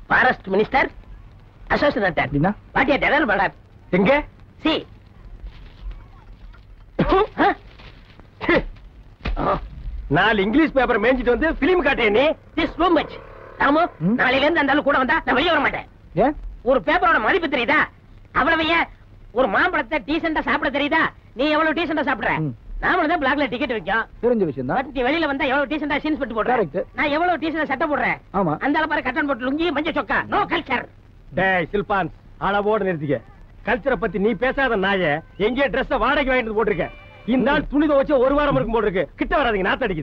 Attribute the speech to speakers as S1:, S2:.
S1: Forest minister associate
S2: அப்படின்னா
S1: what a terror madam
S3: எங்க
S1: சி
S3: நாலு இங்கிலீஷ் பேப்பர் மேய்ஞ்சிட்டு வந்து பிலிம் காட்டிய நீ
S1: திஸ் டூ மச் ராமு
S2: ம்.
S1: நாளையில இருந்து அந்த ஆளு கூட வந்தா நான் வெளியே வர மாட்டேன்
S2: ஏன்
S1: ஒரு பேப்பரோட மதிப்பு தெரியுதா அவ்வளவு ஏன் ஒரு மாம்பழத்தை டீசெண்டா சாப்பிட தெரியுதா நீ எவ்வளவு டீசெண்டா சாப்பிடுற
S2: ம்.
S1: நாமளும் தான் பிளாக்ல டிக்கெட் வைக்கும்
S2: தெரிஞ்ச விஷயம் தான்
S1: பட் நீ வெளியில வந்தா எவ்வளவு டீசெண்டா சீன்ஸ் போட்டு போடுற
S2: Correct.
S1: நான் எவ்வளவு டீசெண்டா சட்டை போடுறேன்
S2: ஆமா
S1: அந்த ஆளு பாரு கட்டன் போட்டு லுங்கி மஞ்சள் சொக்கா நோ கல்ச்சர்
S3: டேய் சில்பான் அளவோட நிறுத்திக்க கல்ச்சரை பத்தி நீ பேசாத நாய எங்கேயோ Dress வாடகை வாங்கிட்டு வந்து போட்டிருக்க இந்த நாள் துணி துவச்சு ஒரு வாரம் இருக்கும் போட்டிருக்கு கிட்ட வராதீங்க நாத்த